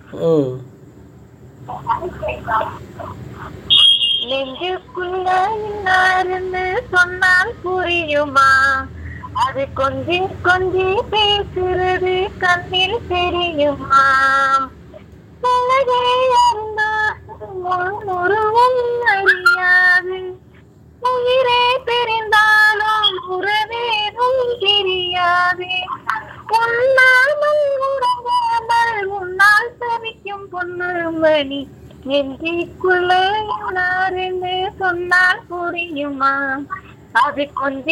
ம் நெஞ்சுக்குள்ள இன்னாருன்னு சொன்னால் புரியுமா அது கொஞ்சி கொஞ்சி பேசுறது கண்ணில் தெரியுமா பழகையா இருந்தாலும் உருவம் அறியாது உயிரே தெரிந்தாலும் உறவேதும் தெரியாது உண்ணாமல் உறங்காமல் உன்னால் தவிக்கும் பொன்னுமணி நெஞ்சிக்குள்ள யாருன்னு சொன்னால் புரியுமா அது கொஞ்சம்